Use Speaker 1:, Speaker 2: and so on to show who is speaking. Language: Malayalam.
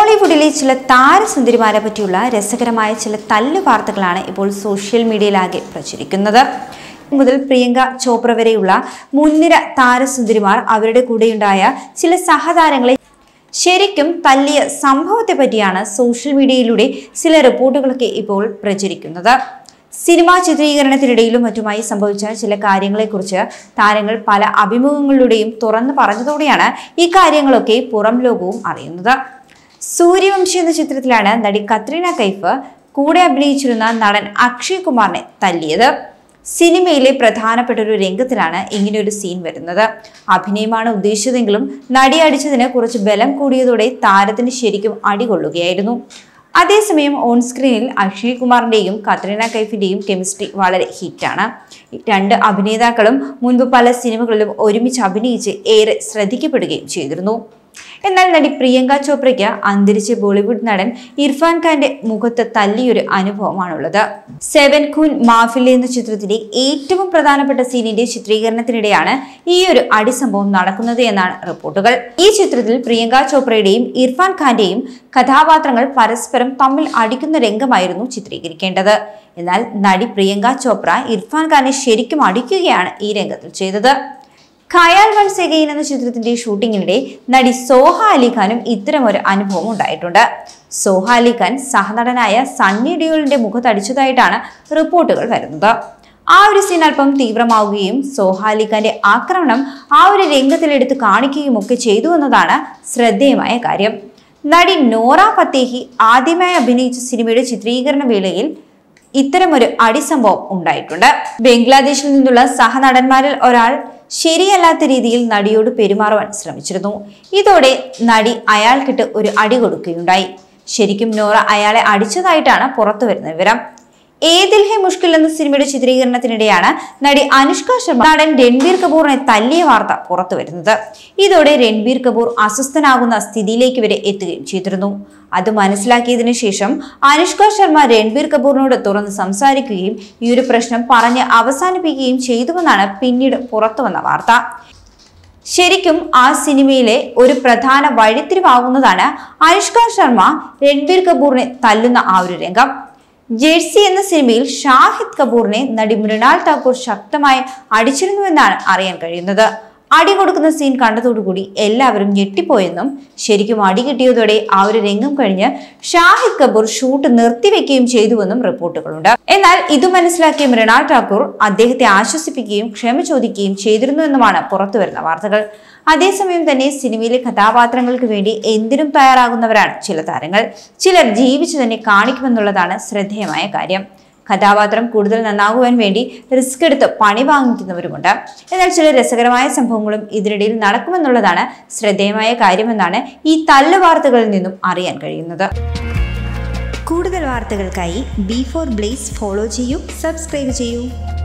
Speaker 1: ബോളിവുഡിലെ ചില താരസുന്ദരിമാരെ പറ്റിയുള്ള രസകരമായ ചില തല്ലു വാർത്തകളാണ് ഇപ്പോൾ സോഷ്യൽ മീഡിയയിലാകെ പ്രചരിക്കുന്നത് മുതൽ പ്രിയങ്ക ചോപ്ര വരെയുള്ള മുൻനിര താരസുന്ദരിമാർ അവരുടെ കൂടെയുണ്ടായ ചില സഹതാരങ്ങളെ ശരിക്കും തല്ലിയ സംഭവത്തെ പറ്റിയാണ് സോഷ്യൽ മീഡിയയിലൂടെ ചില റിപ്പോർട്ടുകളൊക്കെ ഇപ്പോൾ പ്രചരിക്കുന്നത് സിനിമാ ചിത്രീകരണത്തിനിടയിലും മറ്റുമായി സംഭവിച്ച ചില കാര്യങ്ങളെക്കുറിച്ച് താരങ്ങൾ പല അഭിമുഖങ്ങളിലൂടെയും തുറന്നു പറഞ്ഞതോടെയാണ് ഈ കാര്യങ്ങളൊക്കെ പുറം ലോകവും അറിയുന്നത് സൂര്യവംശി എന്ന ചിത്രത്തിലാണ് നടി കത്രീന കൈഫ് കൂടെ അഭിനയിച്ചിരുന്ന നടൻ അക്ഷയ് കുമാറിനെ തല്ലിയത് സിനിമയിലെ പ്രധാനപ്പെട്ട ഒരു രംഗത്തിലാണ് ഇങ്ങനെയൊരു സീൻ വരുന്നത് അഭിനയമാണ് ഉദ്ദേശിച്ചതെങ്കിലും നടി അടിച്ചതിന് കുറച്ച് ബലം കൂടിയതോടെ താരത്തിന് ശരിക്കും അടികൊള്ളുകയായിരുന്നു അതേസമയം ഓൺ സ്ക്രീനിൽ അക്ഷയ് കുമാറിന്റെയും കത്രീന കൈഫിന്റെയും കെമിസ്ട്രി വളരെ ഹിറ്റാണ് രണ്ട് അഭിനേതാക്കളും മുൻപ് പല സിനിമകളിലും ഒരുമിച്ച് അഭിനയിച്ച് ഏറെ ശ്രദ്ധിക്കപ്പെടുകയും ചെയ്തിരുന്നു എന്നാൽ നടി പ്രിയങ്ക ചോപ്രയ്ക്ക് അന്തരിച്ച ബോളിവുഡ് നടൻ ഇർഫാൻ ഖാന്റെ മുഖത്ത് തല്ലിയൊരു അനുഭവമാണുള്ളത് സെവൻ ഖൂൻ മാഫിലെ എന്ന ചിത്രത്തിലെ ഏറ്റവും പ്രധാനപ്പെട്ട സീനിന്റെ ചിത്രീകരണത്തിനിടെയാണ് ഈ ഒരു അടിസംഭവം നടക്കുന്നത് എന്നാണ് റിപ്പോർട്ടുകൾ ഈ ചിത്രത്തിൽ പ്രിയങ്ക ചോപ്രയുടെയും ഇർഫാൻ ഖാന്റെയും കഥാപാത്രങ്ങൾ പരസ്പരം തമ്മിൽ അടിക്കുന്ന രംഗമായിരുന്നു ചിത്രീകരിക്കേണ്ടത് എന്നാൽ നടി പ്രിയങ്ക ചോപ്ര ഇർഫാൻ ഖാനെ ശരിക്കും അടിക്കുകയാണ് ഈ രംഗത്തിൽ ചെയ്തത് ഖയാൽ വൺസ് എഗെയിൻ എന്ന ചിത്രത്തിന്റെ ഷൂട്ടിങ്ങിനിടെ നടി സോഹ അലിഖാനും ഇത്തരമൊരു അനുഭവം ഉണ്ടായിട്ടുണ്ട് സോഹ അലിഖാൻ സഹനടനായ സണ്ണി ഡിയോളിന്റെ മുഖത്തടിച്ചതായിട്ടാണ് റിപ്പോർട്ടുകൾ വരുന്നത് ആ ഒരു സീൻ അല്പം തീവ്രമാവുകയും സോഹ അലിഖാന്റെ ആക്രമണം ആ ഒരു രംഗത്തിലെടുത്ത് കാണിക്കുകയും ഒക്കെ ചെയ്തു എന്നതാണ് ശ്രദ്ധേയമായ കാര്യം നടി നോറ ഫത്തേഹി ആദ്യമായി അഭിനയിച്ച സിനിമയുടെ ചിത്രീകരണ വേളയിൽ ഇത്തരമൊരു അടിസംഭവം ഉണ്ടായിട്ടുണ്ട് ബംഗ്ലാദേശിൽ നിന്നുള്ള സഹനടന്മാരിൽ ഒരാൾ ശരിയല്ലാത്ത രീതിയിൽ നടിയോട് പെരുമാറുവാൻ ശ്രമിച്ചിരുന്നു ഇതോടെ നടി അയാൾക്കിട്ട് ഒരു അടി കൊടുക്കുകയുണ്ടായി ശരിക്കും നോറ അയാളെ അടിച്ചതായിട്ടാണ് പുറത്തു വരുന്ന വിവരം ഏതിൽ ഹെ മുഷ്കിൽ എന്ന സിനിമയുടെ ചിത്രീകരണത്തിനിടെയാണ് നടി അനുഷ്ക ശർമ്മ നടൻ രൺബീർ കപൂറിനെ തല്ലിയ വാർത്ത പുറത്തു വരുന്നത് ഇതോടെ രൺബീർ കപൂർ അസ്വസ്ഥനാകുന്ന സ്ഥിതിയിലേക്ക് വരെ എത്തുകയും ചെയ്തിരുന്നു അത് മനസ്സിലാക്കിയതിനു ശേഷം അനുഷ്ക ശർമ്മ രൺബീർ കപൂറിനോട് തുറന്ന് സംസാരിക്കുകയും ഈ ഒരു പ്രശ്നം പറഞ്ഞ് അവസാനിപ്പിക്കുകയും ചെയ്തുവെന്നാണ് പിന്നീട് പുറത്തു വന്ന വാർത്ത ശരിക്കും ആ സിനിമയിലെ ഒരു പ്രധാന വഴിത്തിരിവാകുന്നതാണ് അനുഷ്ക ശർമ്മ രൺബീർ കപൂറിനെ തല്ലുന്ന ആ ഒരു രംഗം ജേഴ്സി എന്ന സിനിമയിൽ ഷാഹിദ് കപൂറിനെ നടി മൃണാൾ ഠാക്കൂർ ശക്തമായി അടിച്ചിരുന്നുവെന്നാണ് അറിയാൻ കഴിയുന്നത് അടി കൊടുക്കുന്ന സീൻ കണ്ടതോടുകൂടി എല്ലാവരും ഞെട്ടിപ്പോയെന്നും ശരിക്കും അടി കിട്ടിയതോടെ ആ ഒരു രംഗം കഴിഞ്ഞ് ഷാഹിദ് കപൂർ ഷൂട്ട് നിർത്തിവെക്കുകയും ചെയ്തുവെന്നും റിപ്പോർട്ടുകളുണ്ട് എന്നാൽ ഇത് മനസ്സിലാക്കിയ മൃണാൾ ഠാക്കൂർ അദ്ദേഹത്തെ ആശ്വസിപ്പിക്കുകയും ക്ഷമ ചോദിക്കുകയും ചെയ്തിരുന്നുവെന്നുമാണ് പുറത്തുവരുന്ന വാർത്തകൾ അതേസമയം തന്നെ സിനിമയിലെ കഥാപാത്രങ്ങൾക്ക് വേണ്ടി എന്തിനും തയ്യാറാകുന്നവരാണ് ചില താരങ്ങൾ ചിലർ ജീവിച്ചു തന്നെ കാണിക്കുമെന്നുള്ളതാണ് ശ്രദ്ധേയമായ കാര്യം കഥാപാത്രം കൂടുതൽ നന്നാകുവാൻ വേണ്ടി റിസ്ക് എടുത്ത് പണി വാങ്ങിക്കുന്നവരുമുണ്ട് എന്നാൽ ചില രസകരമായ സംഭവങ്ങളും ഇതിനിടയിൽ നടക്കുമെന്നുള്ളതാണ് ശ്രദ്ധേയമായ കാര്യമെന്നാണ് ഈ തല്ല് വാർത്തകളിൽ നിന്നും അറിയാൻ കഴിയുന്നത് കൂടുതൽ വാർത്തകൾക്കായി ബി ഫോർ ബ്ലേസ് ഫോളോ ചെയ്യൂ സബ്സ്ക്രൈബ് ചെയ്യൂ